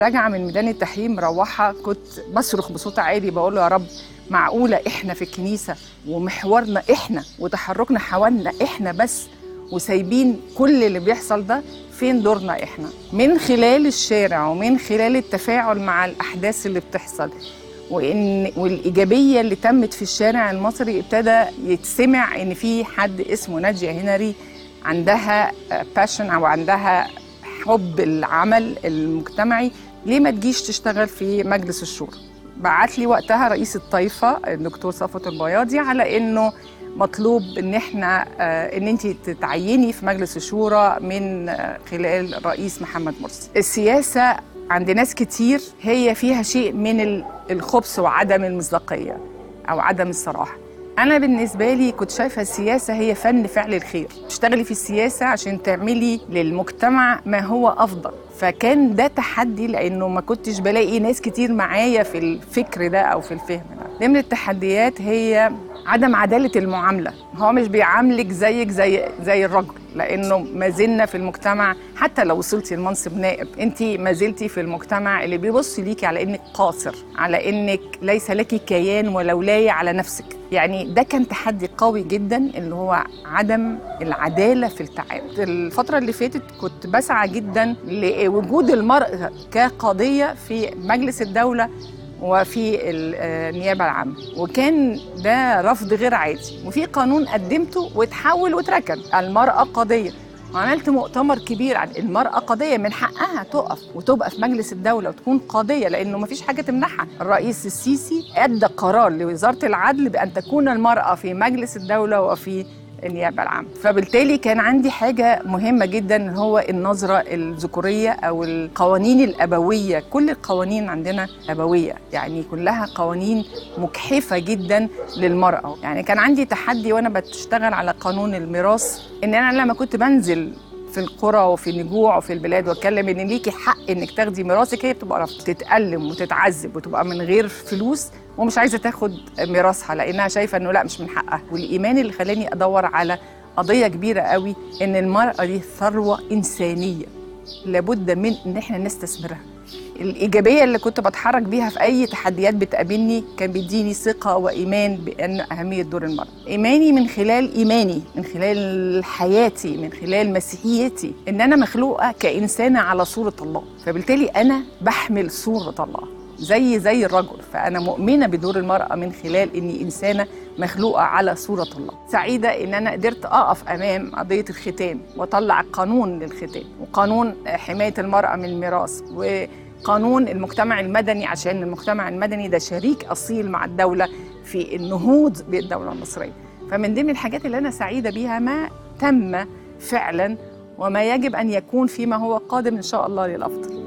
راجعه من ميدان التحرير مروحه كنت بصرخ بصوت عالي بقول له يا رب معقوله احنا في الكنيسه ومحورنا احنا وتحركنا حوالينا احنا بس وسايبين كل اللي بيحصل ده فين دورنا احنا من خلال الشارع ومن خلال التفاعل مع الاحداث اللي بتحصل وان والايجابيه اللي تمت في الشارع المصري ابتدى يتسمع ان في حد اسمه ناديه هنري عندها باشن او عندها حب العمل المجتمعي ليه ما تجيش تشتغل في مجلس الشورى بعت لي وقتها رئيس الطائفه الدكتور صفوت البياضي على انه مطلوب ان احنا آه، ان انت تتعيني في مجلس الشورى من آه، خلال الرئيس محمد مرسي السياسه عند ناس كتير هي فيها شيء من ال- الخبث وعدم المصداقيه او عدم الصراحه انا بالنسبه لي كنت شايفه السياسه هي فن فعل الخير تشتغلي في السياسه عشان تعملي للمجتمع ما هو افضل فكان ده تحدي لانه ما كنتش بلاقي ناس كتير معايا في الفكر ده او في الفهم ده ضمن التحديات هي عدم عداله المعامله هو مش بيعاملك زيك زي زي الرجل لانه ما زلنا في المجتمع حتى لو وصلتي لمنصب نائب انت ما زلتي في المجتمع اللي بيبص ليكي على انك قاصر على انك ليس لك كيان ولا ولايه على نفسك يعني ده كان تحدي قوي جدا اللي هو عدم العداله في التعامل الفتره اللي فاتت كنت بسعى جدا لوجود المراه كقضيه في مجلس الدوله وفي ال- آه، النيابه العامه وكان ده رفض غير عادي وفي قانون قدمته واتحول واتركن المراه قضيه وعملت مؤتمر كبير عن المرأة قضية من حقها تقف وتبقى في مجلس الدولة وتكون قاضية لأنه ما فيش حاجة تمنعها الرئيس السيسي أدى قرار لوزارة العدل بأن تكون المرأة في مجلس الدولة وفي النيابة العامة فبالتالي كان عندي حاجة مهمة جدا هو النظرة الذكورية أو القوانين الأبوية كل القوانين عندنا أبوية يعني كلها قوانين مجحفة جدا للمرأة يعني كان عندي تحدي وأنا بشتغل على قانون الميراث إن أنا لما كنت بنزل في القرى وفي النجوع وفي البلاد واتكلم ان ليكي حق انك تاخدي ميراثك هي بتبقى رفض تتألم وتتعذب وتبقى من غير فلوس ومش عايزه تاخد ميراثها لانها شايفه انه لا مش من حقها والايمان اللي خلاني ادور على قضيه كبيره قوي ان المراه دي ثروه انسانيه لابد من ان احنا نستثمرها الايجابيه اللي كنت بتحرك بيها في اي تحديات بتقابلني كان بيديني ثقه وايمان بان اهميه دور المراه ايماني من خلال ايماني من خلال حياتي من خلال مسيحيتي ان انا مخلوقه كانسانه على صوره الله فبالتالي انا بحمل صوره الله زي زي الرجل فانا مؤمنه بدور المراه من خلال اني انسانه مخلوقه على صوره الله سعيده ان انا قدرت اقف امام قضيه الختان واطلع قانون للختان وقانون حمايه المراه من الميراث وقانون المجتمع المدني عشان المجتمع المدني ده شريك اصيل مع الدوله في النهوض بالدوله المصريه فمن ضمن الحاجات اللي انا سعيده بيها ما تم فعلا وما يجب ان يكون فيما هو قادم ان شاء الله للافضل